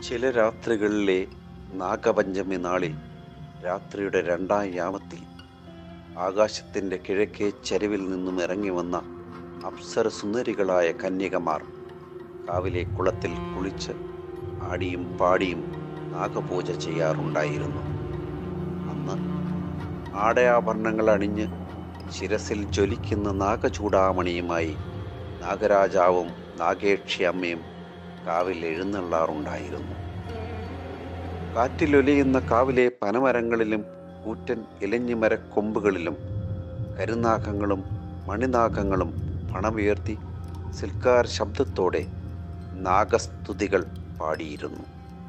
ചില രാത്രികളിലെ നാഗപഞ്ചമി നാളിൽ രാത്രിയുടെ രണ്ടാം യാമത്തിൽ ആകാശത്തിൻ്റെ കിഴക്കേ ചരിവിൽ നിന്നും ഇറങ്ങി വന്ന അപ്സര സുന്ദരികളായ കന്യകമാർ കാവിലെ കുളത്തിൽ കുളിച്ച് ആടിയും പാടിയും നാഗപൂജ ചെയ്യാറുണ്ടായിരുന്നു അന്ന് ആടയാഭരണങ്ങൾ അണിഞ്ഞ് ശിരസിൽ ജ്വലിക്കുന്ന നാഗചൂടാമണിയുമായി നാഗരാജാവും നാഗേക്ഷി അമ്മയും കാവിൽ എഴുന്നള്ളാറുണ്ടായിരുന്നു കാറ്റിലൊലിയുന്ന കാവിലെ പനമരങ്ങളിലും കൂറ്റൻ ഇലഞ്ഞിമര കൊമ്പുകളിലും കരുനാഗങ്ങളും മണിനാഗങ്ങളും പണമുയർത്തി സിൽക്കാർ ശബ്ദത്തോടെ നാഗസ്തുതികൾ പാടിയിരുന്നു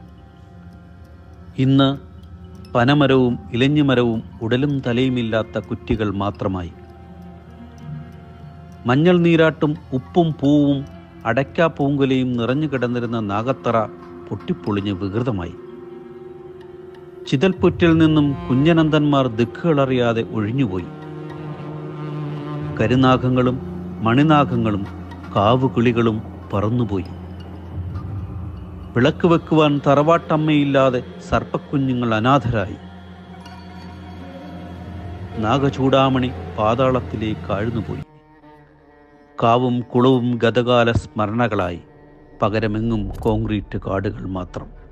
ഇന്ന് പനമരവും ഇലഞ്ഞിമരവും ഉടലും തലയുമില്ലാത്ത കുറ്റികൾ മാത്രമായി മഞ്ഞൾ നീരാട്ടും ഉപ്പും പൂവും അടയ്ക്കാ പൂങ്കുലയും നിറഞ്ഞു കിടന്നിരുന്ന നാഗത്തറ പൊട്ടിപ്പൊളിഞ്ഞ് വികൃതമായി ചിതൽപുറ്റിൽ നിന്നും കുഞ്ഞനന്ദന്മാർ ദിക്കുകളറിയാതെ ഒഴിഞ്ഞുപോയി കരുനാഗങ്ങളും മണിനാഗങ്ങളും കാവുകിളികളും പറന്നുപോയി വിളക്ക് വെക്കുവാൻ തറവാട്ടമ്മയില്ലാതെ സർപ്പക്കുഞ്ഞുങ്ങൾ അനാഥരായി നാഗചൂടാമണി പാതാളത്തിലേക്ക് ആഴ്ന്നുപോയി കാവും കുളവും ഗതകാല സ്മരണകളായി പകരമെങ്ങും കോൺക്രീറ്റ് കാടുകൾ മാത്രം